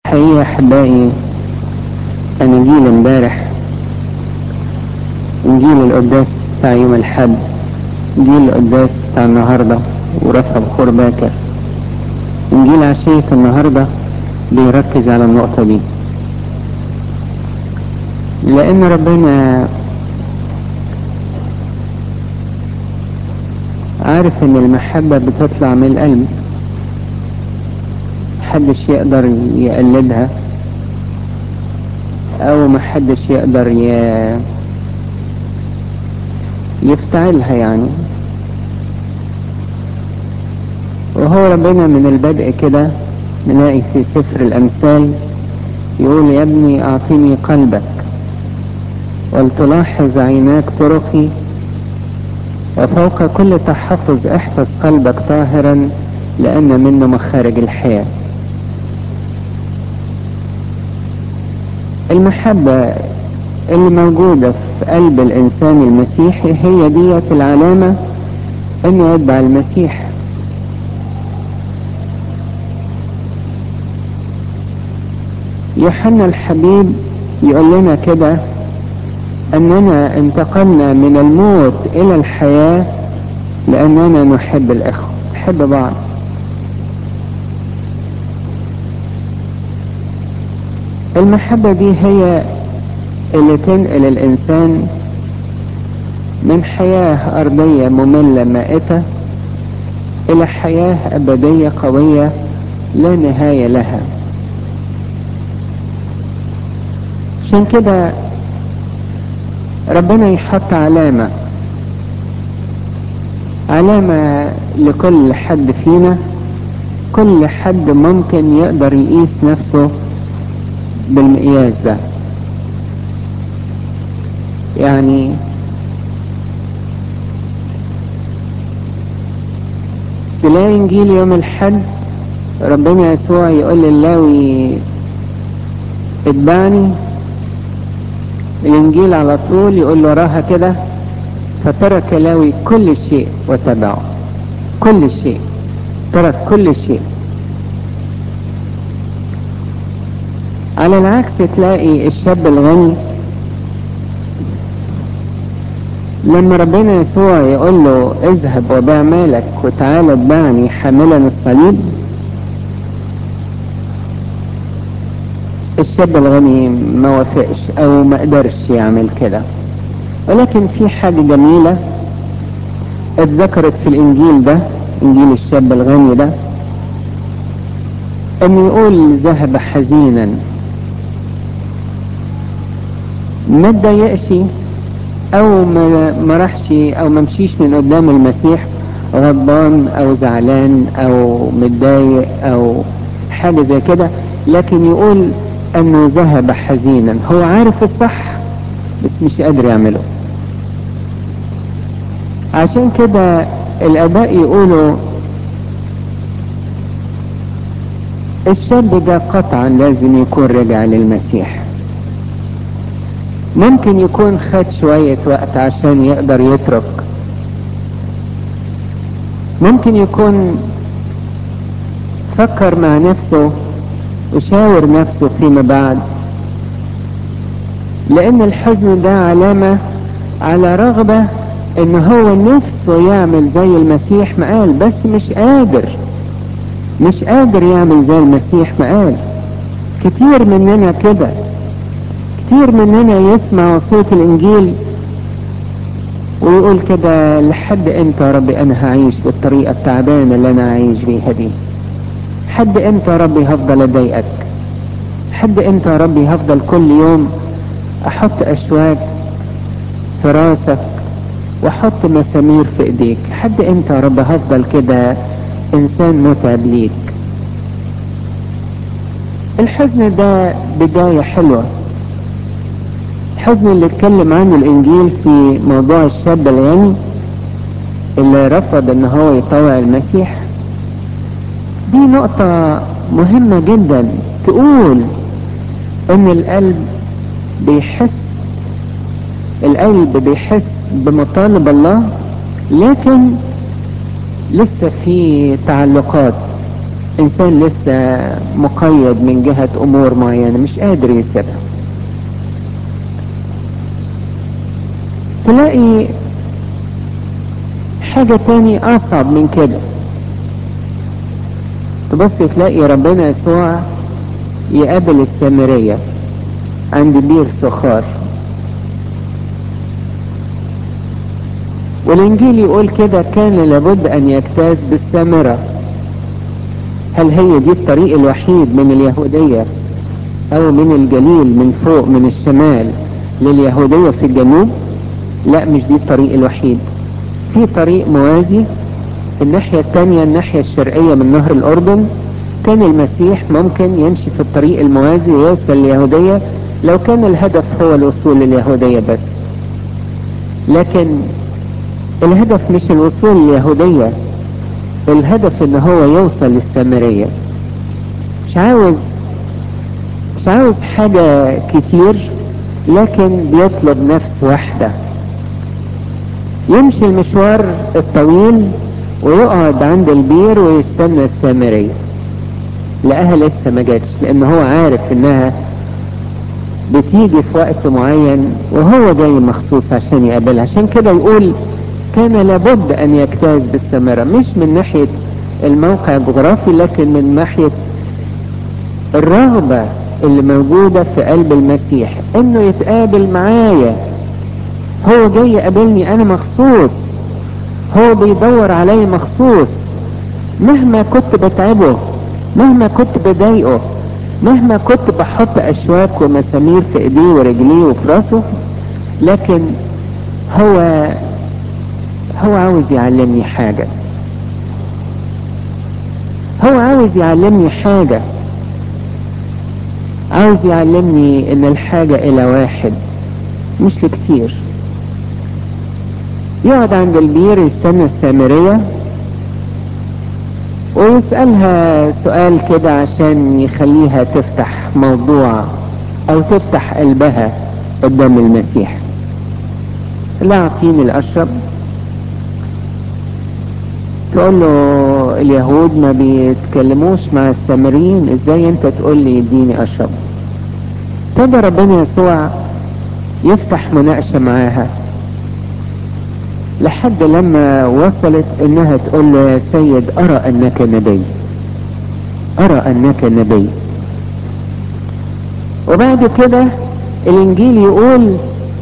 حقيقة أحبائي أناجيل امبارح إنجيل القداس بتاع يوم الحد إنجيل القداس بتاع النهاردة ورفع بخور باكر إنجيل عشية النهاردة بيركز على النقطة دي لأن ربنا عارف إن المحبة بتطلع من القلب محدش يقدر يقلدها أو محدش يقدر ي... يفتعلها يعني وهو ربنا من البدء كده نلاقي في سفر الأمثال يقول يا ابني أعطني قلبك ولتلاحظ عيناك طرقي وفوق كل تحفظ احفظ قلبك طاهرا لأن منه مخارج الحياة المحبة اللي موجودة في قلب الإنسان المسيحي هي ديت العلامة إنه يتبع المسيح يوحنا الحبيب يقول لنا كده أننا انتقلنا من الموت إلى الحياة لأننا نحب الإخوة نحب بعض المحبة دي هي اللي تنقل الإنسان من حياة أرضية مملة مائتة إلى حياة أبدية قوية لا نهاية لها عشان كده ربنا يحط علامة علامة لكل حد فينا كل حد ممكن يقدر يقيس نفسه بالمقياس ده يعني تلاقي انجيل يوم الحد ربنا يسوع يقول للاوي اتبعني الانجيل على طول يقول له راها كده فترك لاوي كل شيء وتبعه كل شيء ترك كل شيء على العكس تلاقي الشاب الغني لما ربنا يسوع يقول له اذهب وبيع مالك وتعالى اتبعني حاملا الصليب الشاب الغني ما وافقش او ما قدرش يعمل كده ولكن في حاجة جميلة اتذكرت في الانجيل ده انجيل الشاب الغني ده انه يقول ذهب حزينا ما اتضايقش او ما ما راحش او ما مشيش من قدام المسيح غضبان او زعلان او متضايق او حاجة زي كده لكن يقول انه ذهب حزينا هو عارف الصح بس مش قادر يعمله عشان كده الاباء يقولوا الشاب ده قطعا لازم يكون رجع للمسيح ممكن يكون خد شوية وقت عشان يقدر يترك ممكن يكون فكر مع نفسه وشاور نفسه فيما بعد لان الحزن ده علامة على رغبة ان هو نفسه يعمل زي المسيح ما قال بس مش قادر مش قادر يعمل زي المسيح ما قال كتير مننا كده كتير مننا يسمع صوت الانجيل ويقول كده لحد امتى يا ربي انا هعيش بالطريقة التعبانة اللي انا عايش بيها دي حد امتى يا ربي هفضل اضايقك حد امتى يا ربي هفضل كل يوم احط اشواك في راسك واحط مسامير في ايديك لحد امتى يا رب هفضل كده انسان متعب ليك الحزن ده بداية حلوة الحزن اللي اتكلم عنه الانجيل في موضوع الشاب الغني اللي رفض ان هو يطوع المسيح دي نقطة مهمة جدا تقول ان القلب بيحس القلب بيحس بمطالب الله لكن لسه في تعلقات انسان لسه مقيد من جهة امور معينة مش قادر يسيبها تلاقي حاجة تاني اصعب من كده تبص تلاقي ربنا يسوع يقابل السامرية عند بير سخار والانجيل يقول كده كان لابد ان يجتاز بالسامرة هل هي دي الطريق الوحيد من اليهودية او من الجليل من فوق من الشمال لليهودية في الجنوب لا مش دي الطريق الوحيد في طريق موازي الناحية التانية الناحية الشرقية من نهر الاردن كان المسيح ممكن يمشي في الطريق الموازي ويوصل اليهودية لو كان الهدف هو الوصول لليهودية بس لكن الهدف مش الوصول لليهودية الهدف ان هو يوصل للسامرية مش عاوز مش عاوز حاجة كتير لكن بيطلب نفس واحدة يمشي المشوار الطويل ويقعد عند البير ويستنى السامرية لقاها لسه ما جاتش لان هو عارف انها بتيجي في وقت معين وهو جاي مخصوص عشان يقابلها عشان كده يقول كان لابد ان يجتاز بالسامرة مش من ناحية الموقع الجغرافي لكن من ناحية الرغبة اللي موجودة في قلب المسيح انه يتقابل معايا هو جاي يقابلني انا مخصوص هو بيدور علي مخصوص مهما كنت بتعبه مهما كنت بضايقه مهما كنت بحط اشواك ومسامير في ايديه ورجليه وفي راسه لكن هو هو عاوز يعلمني حاجة هو عاوز يعلمني حاجة عاوز يعلمني ان الحاجة الى واحد مش لكتير يقعد عند البير يستنى السامرية ويسألها سؤال كده عشان يخليها تفتح موضوع او تفتح قلبها قدام المسيح لا اعطيني الاشرب تقول له اليهود ما بيتكلموش مع السامريين ازاي انت تقول لي اديني اشرب ابتدى ربنا يسوع يفتح مناقشة معاها لحد لما وصلت انها تقول له يا سيد ارى انك نبي ارى انك نبي وبعد كده الانجيل يقول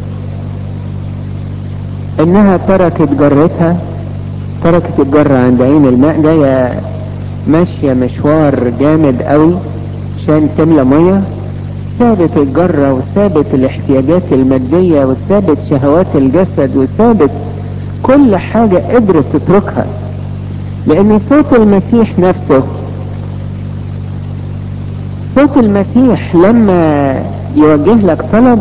انها تركت جرتها تركت الجرة عند عين الماء جاية ماشية مشوار جامد قوي عشان تملى مية سابت الجرة وسابت الاحتياجات المادية وسابت شهوات الجسد وسابت كل حاجة قدرت تتركها لان صوت المسيح نفسه صوت المسيح لما يوجه لك طلب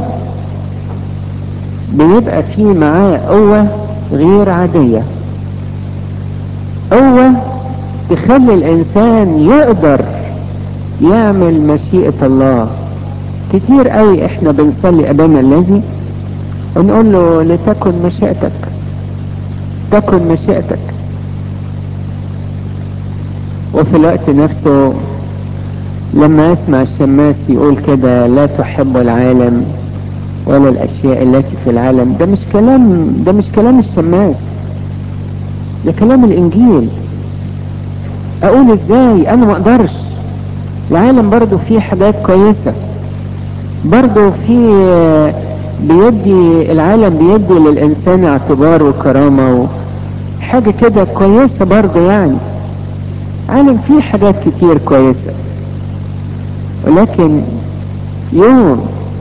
بيبقى فيه معاه قوة غير عادية قوة تخلي الانسان يقدر يعمل مشيئة الله كتير قوي احنا بنصلي ابانا الذي ونقول له لتكن مشيئتك تكن مشيئتك وفي الوقت نفسه لما اسمع الشماس يقول كده لا تحب العالم ولا الاشياء التي في العالم ده مش كلام ده مش كلام الشماس ده كلام الانجيل اقول ازاي انا ما اقدرش العالم برضو فيه حاجات كويسة برضو فيه بيدي العالم بيدي للانسان اعتبار وكرامة وحاجة كده كويسة برضو يعني عالم فيه حاجات كتير كويسة ولكن يوم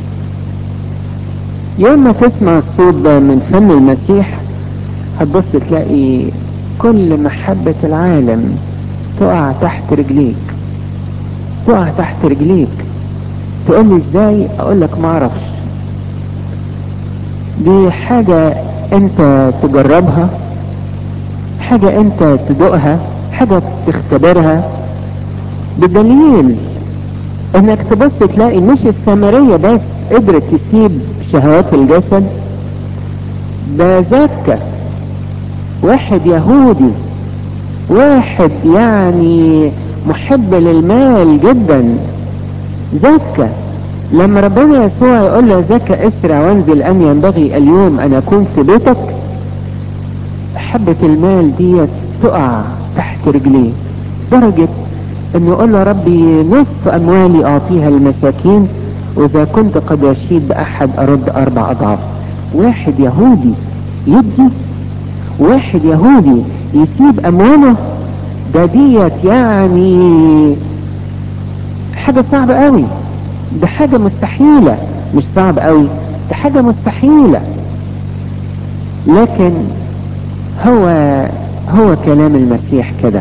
يوم ما تسمع الصوت ده من فم المسيح هتبص تلاقي كل محبة العالم تقع تحت رجليك تقع تحت رجليك تقول لي ازاي اقول لك ما اعرفش دي حاجة انت تجربها حاجة انت تدوقها حاجة تختبرها بدليل انك تبص تلاقي مش السامرية بس قدرت تسيب شهوات الجسد ده زكى واحد يهودي واحد يعني محب للمال جدا زكى لما ربنا يسوع يقول له زكى اسرع وانزل ان ينبغي اليوم ان اكون في بيتك حبة المال دي تقع تحت رجليه درجة انه يقول له ربي نصف اموالي اعطيها للمساكين واذا كنت قد اشيد باحد ارد اربع اضعاف واحد يهودي يدي واحد يهودي يسيب امواله ده ديت يعني حاجة صعبة قوي ده حاجة مستحيلة مش صعب قوي ده حاجة مستحيلة لكن هو هو كلام المسيح كده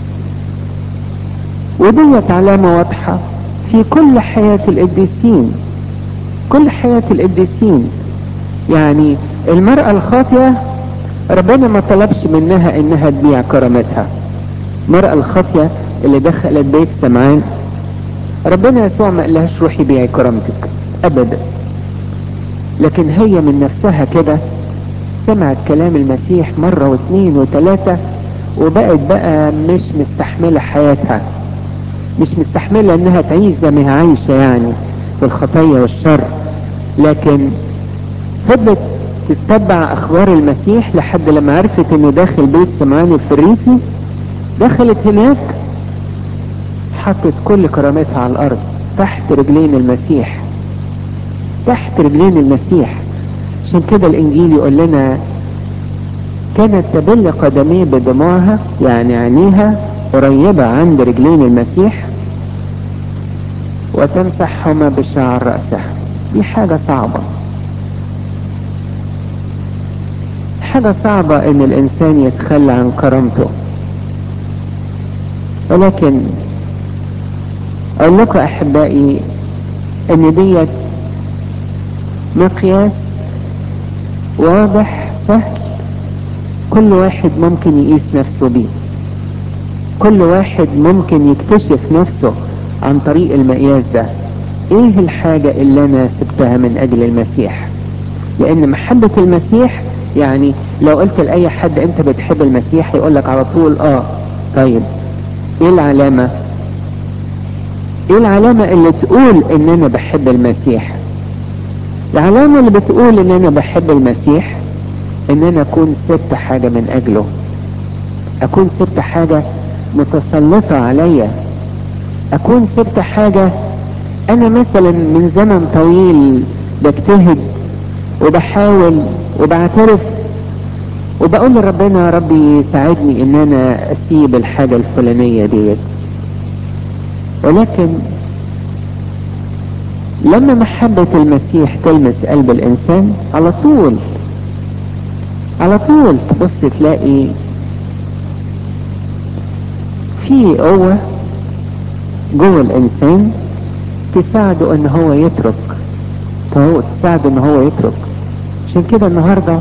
وديت علامة واضحة في كل حياة القديسين كل حياة القديسين يعني المرأة الخاطئة ربنا ما طلبش منها انها تبيع كرامتها المرأة الخاطئة اللي دخلت بيت سمعان ربنا يسوع ما قالهاش روحي بيعي كرامتك ابدا لكن هي من نفسها كده سمعت كلام المسيح مرة واثنين وثلاثة وبقت بقى مش مستحملة حياتها مش مستحملة انها تعيش زي ما هي عايشة يعني في الخطية والشر لكن فضلت تتبع اخبار المسيح لحد لما عرفت انه داخل بيت سمعان الفريسي دخلت هناك حطت كل كرامتها على الارض تحت رجلين المسيح تحت رجلين المسيح عشان كده الانجيل يقول لنا كانت تبل قدميه بدموعها يعني عينيها قريبة عند رجلين المسيح وتمسحهما بشعر رأسها دي حاجة صعبة حاجة صعبة ان الانسان يتخلى عن كرامته ولكن اقول لكم احبائي ان ديت مقياس واضح سهل كل واحد ممكن يقيس نفسه بيه كل واحد ممكن يكتشف نفسه عن طريق المقياس ده ايه الحاجة اللي انا سبتها من اجل المسيح لان محبة المسيح يعني لو قلت لأي حد انت بتحب المسيح يقول لك على طول اه طيب ايه العلامة ايه العلامة اللي تقول ان انا بحب المسيح العلامة اللي بتقول ان انا بحب المسيح ان انا اكون سبت حاجة من اجله اكون سبت حاجة متسلطة عليا اكون سبت حاجة انا مثلا من زمن طويل بجتهد وبحاول وبعترف وبقول لربنا يا ربي ساعدني ان انا اسيب الحاجة الفلانية ديت ولكن لما محبة المسيح تلمس قلب الانسان على طول على طول تبص تلاقي في قوة جوه الانسان تساعده ان هو يترك تساعده ان هو يترك عشان كده النهاردة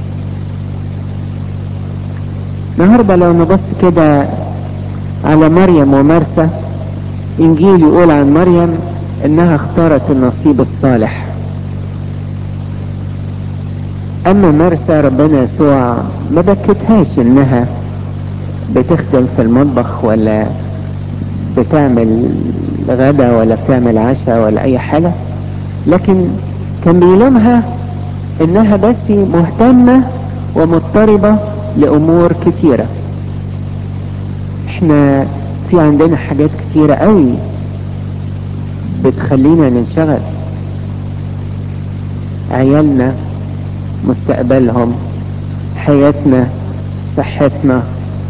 النهاردة لو نبص كده على مريم ومرسى انجيل يقول عن مريم انها اختارت النصيب الصالح اما مرسى ربنا يسوع ما بكتهاش انها بتخدم في المطبخ ولا بتعمل غدا ولا بتعمل عشاء ولا اي حاجة لكن كان بيلومها انها بس مهتمة ومضطربة لامور كتيرة احنا في عندنا حاجات كتيرة قوي بتخلينا ننشغل عيالنا مستقبلهم حياتنا صحتنا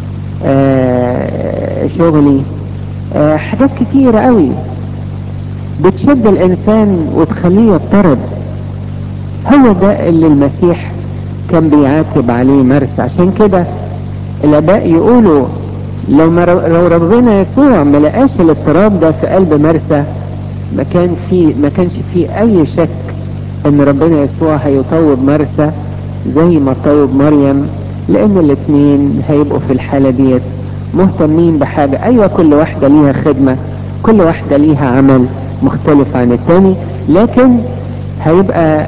آه شغلي آه حاجات كتيرة قوي بتشد الانسان وتخليه يضطرب هو ده اللي المسيح كان بيعاتب عليه مرسى عشان كده الاباء يقولوا لو ما لو ربنا يسوع ما لقاش الاضطراب ده في قلب مرسى ما كان في ما كانش في اي شك ان ربنا يسوع هيطوب مرسى زي ما طوب مريم لان الاثنين هيبقوا في الحالة ديت مهتمين بحاجة ايوه كل واحدة ليها خدمة كل واحدة ليها عمل مختلف عن التاني لكن هيبقى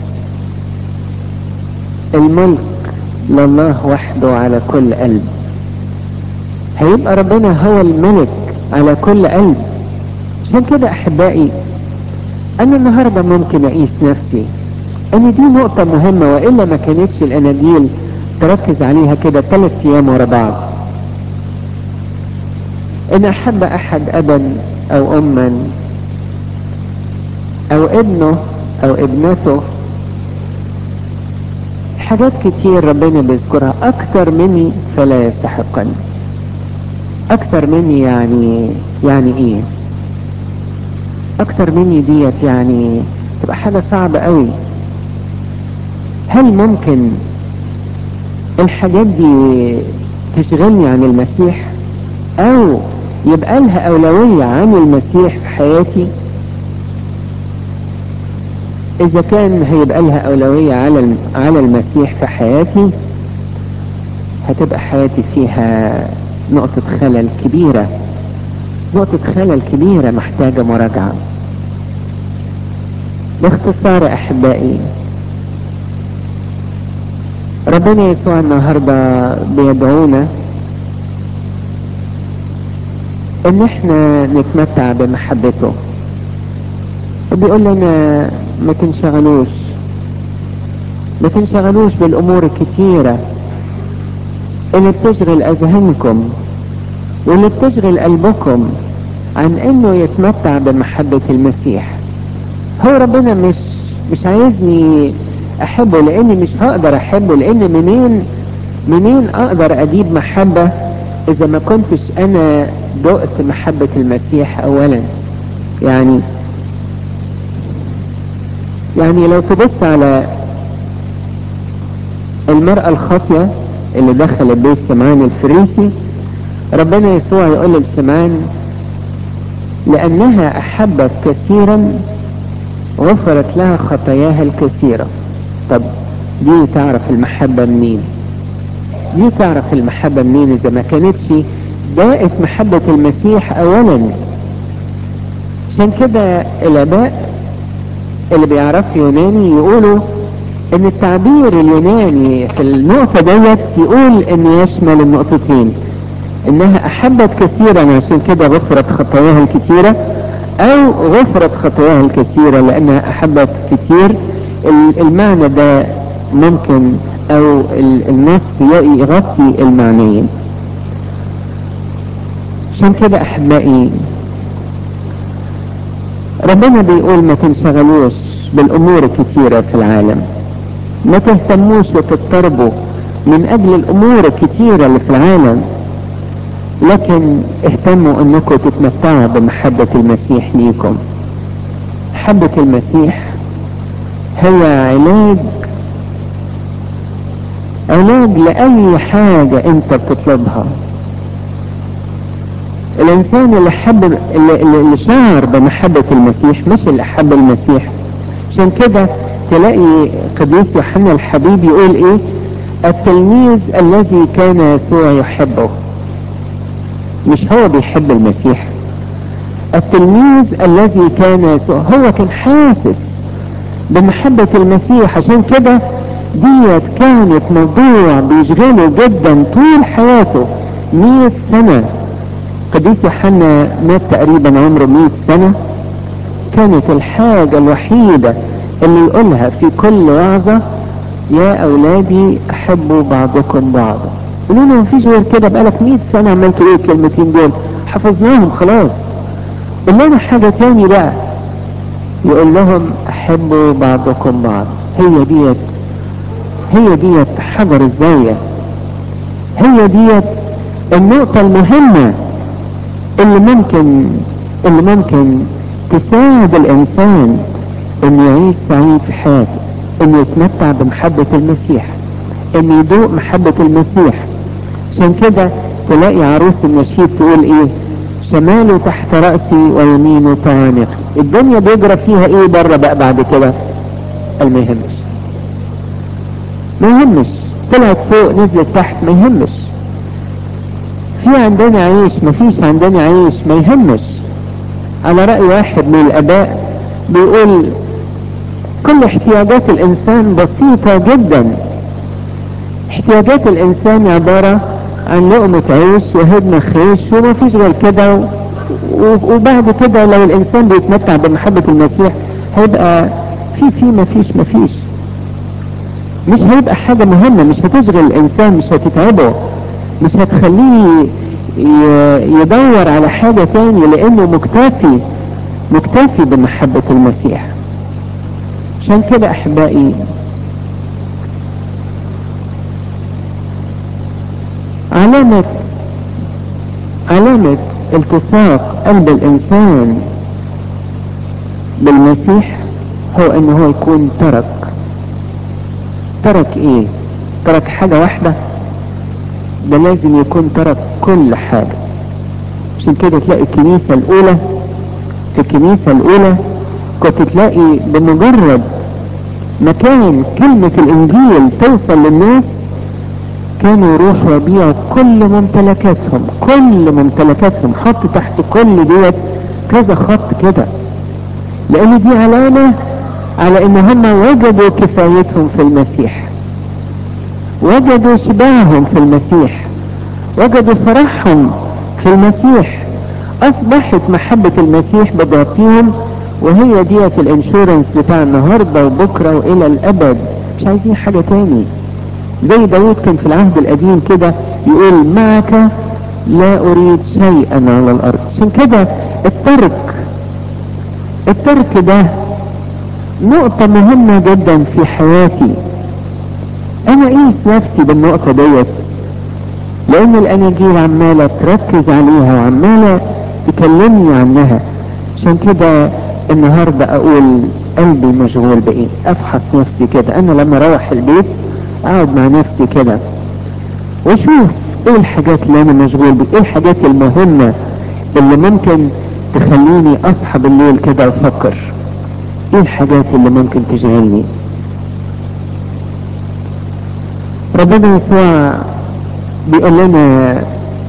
الملك لله وحده على كل قلب هيبقى ربنا هو الملك على كل قلب عشان كده احبائي انا النهارده ممكن اقيس نفسي ان دي نقطة مهمة والا ما كانتش الاناجيل تركز عليها كده ثلاث ايام ورا بعض ان احب احد ابا او اما او ابنه او ابنته حاجات كتير ربنا بيذكرها اكتر مني فلا يستحقني اكتر مني يعني يعني ايه اكتر مني ديت يعني تبقى حاجة صعبة قوي هل ممكن الحاجات دي تشغلني عن المسيح او يبقى لها اولوية عن المسيح في حياتي اذا كان هيبقى لها اولوية على على المسيح في حياتي هتبقى حياتي فيها نقطة خلل كبيرة نقطة خلل كبيرة محتاجة مراجعة باختصار احبائي ربنا يسوع النهاردة بيدعونا ان احنا نتمتع بمحبته وبيقول لنا ما تنشغلوش ما تنشغلوش بالامور الكتيرة اللي بتشغل اذهانكم واللي بتشغل قلبكم عن انه يتمتع بمحبة المسيح هو ربنا مش مش عايزني احبه لاني مش هقدر احبه لان منين منين اقدر اجيب محبة اذا ما كنتش انا دقت محبة المسيح اولا يعني يعني لو تبص على المرأة الخاطية اللي دخلت بيت سمعان الفريسي ربنا يسوع يقول لسمعان لأنها أحبت كثيرا غفرت لها خطاياها الكثيرة طب دي تعرف المحبة منين دي تعرف المحبة منين إذا ما كانتش داءت محبة المسيح أولا عشان كده الآباء اللي بيعرفوا يوناني يقولوا ان التعبير اليوناني في النقطة ديت يقول ان يشمل النقطتين انها احبت كثيرا عشان كده غفرت خطاياها الكثيرة او غفرت خطاياها الكثيرة لانها احبت كثير المعنى ده ممكن او النص يغطي المعنيين عشان كده احبائي ربنا بيقول ما تنشغلوش بالامور الكثيرة في العالم ما تهتموش وتضطربوا من اجل الامور الكثيرة اللي في العالم لكن اهتموا انكم تتمتعوا بمحبة المسيح ليكم محبة المسيح هي علاج علاج لأي حاجة انت بتطلبها الانسان اللي حب اللي, اللي شعر بمحبة المسيح مش اللي حب المسيح عشان كده تلاقي قديس يوحنا الحبيب يقول ايه التلميذ الذي كان يسوع يحبه مش هو بيحب المسيح التلميذ الذي كان يسوع هو كان حاسس بمحبة المسيح عشان كده ديت كانت موضوع بيشغله جدا طول حياته مئة سنة قديس يوحنا مات تقريبا عمره مئة سنة كانت الحاجة الوحيدة اللي يقولها في كل وعظة يا أولادي أحبوا بعضكم بعضا قولوا له مفيش غير كده بقالك 100 سنة عمال تقول الكلمتين دول حفظناهم خلاص قول لنا حاجة تاني بقى يقول لهم أحبوا بعضكم بعض هي ديت هي ديت حجر الزاوية هي ديت النقطة المهمة اللي ممكن اللي ممكن تساعد الإنسان إنه يعيش سعيد في حياته إنه يتمتع بمحبة المسيح إنه يذوق محبة المسيح عشان كده تلاقي عروس النشيد تقول إيه شماله تحت رأسي ويمينه طوانق الدنيا بيجرى فيها إيه بره بقى بعد كده قال ما يهمش ما يهمش طلعت فوق نزلت تحت ما يهمش في عندنا عيش ما فيش عندنا عيش ما يهمش على رأي واحد من الاباء بيقول كل احتياجات الانسان بسيطة جدا احتياجات الانسان عبارة عن لقمة عيش وهدمة خيش وما فيش غير كده وبعد كده لو الانسان بيتمتع بمحبة المسيح هيبقى في في مفيش مفيش مش هيبقى حاجة مهمة مش هتشغل الانسان مش هتتعبه مش هتخليه يدور على حاجة تاني لانه مكتفي مكتفي بمحبة المسيح عشان كده احبائي علامة علامة التصاق قلب الانسان بالمسيح هو ان هو يكون ترك ترك ايه ترك حاجة واحدة ده لازم يكون ترك كل حاجة عشان كده تلاقي الكنيسة الاولى في الكنيسة الاولى كنت تلاقي بمجرد مكان كلمة الانجيل توصل للناس كانوا يروحوا يبيعوا كل ممتلكاتهم كل ممتلكاتهم حط تحت كل ديت كذا خط كده لان دي علامة على ان هم وجدوا كفايتهم في المسيح وجدوا شبعهم في المسيح وجدوا فرحهم في المسيح اصبحت محبة المسيح بتغطيهم وهي ديت الانشورنس بتاع النهاردة وبكرة والى الابد مش عايزين حاجة تاني زي داود كان في العهد القديم كده يقول معك لا اريد شيئا على الارض عشان كده الترك الترك ده نقطة مهمة جدا في حياتي انا اقيس نفسي بالنقطة ديت لان الاناجيل عمالة تركز عليها وعمالة تكلمني عنها عشان كده النهاردة اقول قلبي مشغول بايه افحص نفسي كده انا لما اروح البيت اقعد مع نفسي كده واشوف ايه الحاجات اللي انا مشغول بيه ايه الحاجات المهمة اللي ممكن تخليني اصحى بالليل كده افكر ايه الحاجات اللي ممكن تشغلني ربنا يسوع بيقول لنا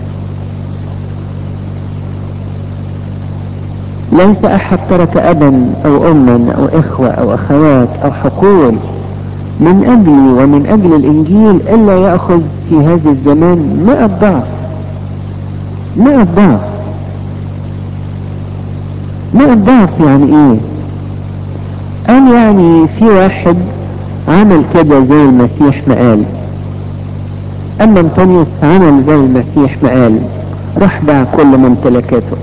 ليس احد ترك ابا او اما او اخوة او اخوات او حقول من اجلي ومن اجل الانجيل الا يأخذ في هذا الزمان مئة ضعف مئة ضعف مئة ضعف يعني ايه قال يعني في واحد عمل كده زي المسيح ما قال اما انطونيوس عمل زي المسيح ما قال راح باع كل ممتلكاته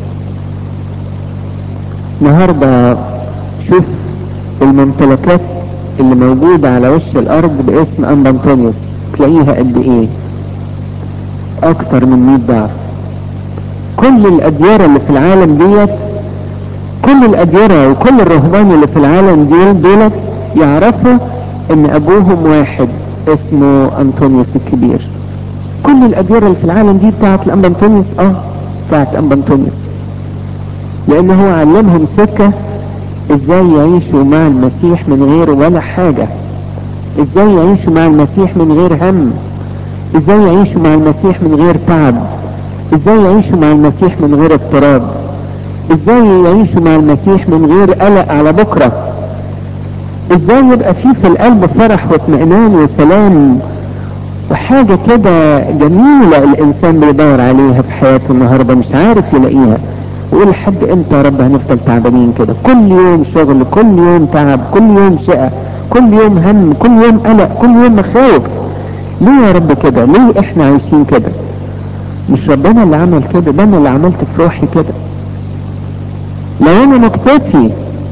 النهارده شوف الممتلكات اللي موجودة على وش الارض باسم ام انطونيوس تلاقيها قد ايه اكتر من 100 ضعف كل الاديرة اللي في العالم ديت كل الاديرة وكل الرهبان اللي في العالم دول دولت يعرفوا ان ابوهم واحد اسمه انطونيوس الكبير كل الاديرة اللي في العالم دي بتاعت الام انطونيوس اه بتاعت ام انطونيوس لان هو علمهم سكة ازاي يعيشوا مع المسيح من غير ولا حاجة ازاي يعيشوا مع المسيح من غير هم ازاي يعيشوا مع المسيح من غير تعب ازاي يعيشوا مع المسيح من غير اضطراب ازاي يعيشوا مع المسيح من غير قلق على بكرة ازاي يبقى فيه في القلب فرح واطمئنان وسلام وحاجة كده جميلة الانسان بيدور عليها في حياته النهاردة مش عارف يلاقيها ويقول لحد امتى يا رب هنفضل تعبانين كده كل يوم شغل كل يوم تعب كل يوم شقة كل يوم هم كل يوم قلق كل يوم مخاوف ليه يا رب كده ليه احنا عايشين كده مش ربنا اللي عمل كده ده انا اللي عملت في روحي كده لو انا مكتفي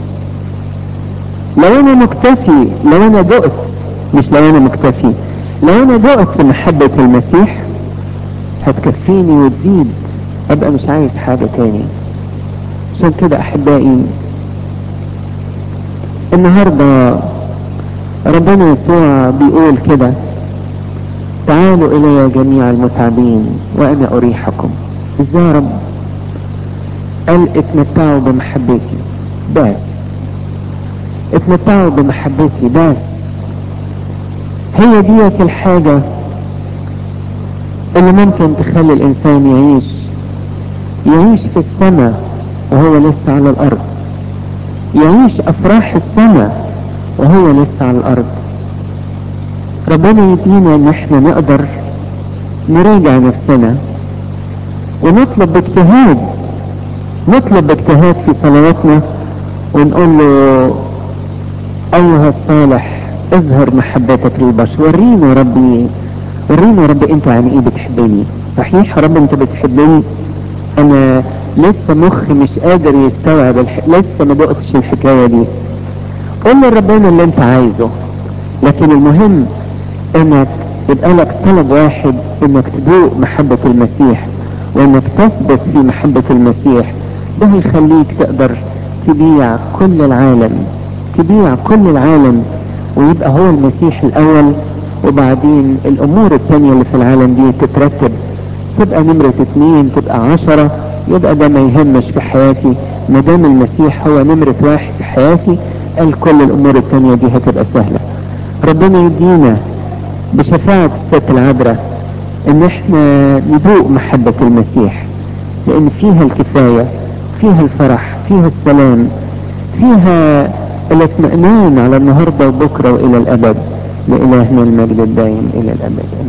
لو انا مكتفي لو انا دقت مش لو انا مكتفي لو انا دقت في محبة المسيح هتكفيني وتزيد ابقى مش عايز حاجة تاني عشان كده احبائي النهاردة ربنا يسوع بيقول كده تعالوا الي جميع المتعبين وانا اريحكم ازاي يا رب قال اتمتعوا بمحبتي بس اتمتعوا بمحبتي بس هي ديت الحاجة اللي ممكن تخلي الانسان يعيش يعيش في السماء وهو لسه على الارض يعيش افراح السماء وهو لسه على الارض ربنا يدينا ان احنا نقدر نراجع نفسنا ونطلب باجتهاد نطلب باجتهاد في صلواتنا ونقول له ايها الصالح اظهر محبتك للبشر وريني يا ربي وريني يا رب انت عن ايه بتحبني صحيح يا رب انت بتحبني انا لسه مخي مش قادر يستوعب الح... لسه ما دقتش الحكايه دي قول لربنا اللي انت عايزه لكن المهم انك يبقى لك طلب واحد انك تدوق محبة المسيح وانك تثبت في محبة المسيح ده هيخليك تقدر تبيع كل العالم تبيع كل العالم ويبقى هو المسيح الاول وبعدين الامور التانية اللي في العالم دي تترتب تبقى نمرة اتنين تبقى عشرة يبقى ده ما يهمش في حياتي ما دام المسيح هو نمرة واحد في حياتي قال كل الامور التانية دي هتبقى سهلة ربنا يدينا بشفاعة الست العذراء ان احنا ندوق محبة المسيح لان فيها الكفاية فيها الفرح فيها السلام فيها الاطمئنان على النهاردة وبكرة والى الابد لإلهنا المجد الدائم الى الابد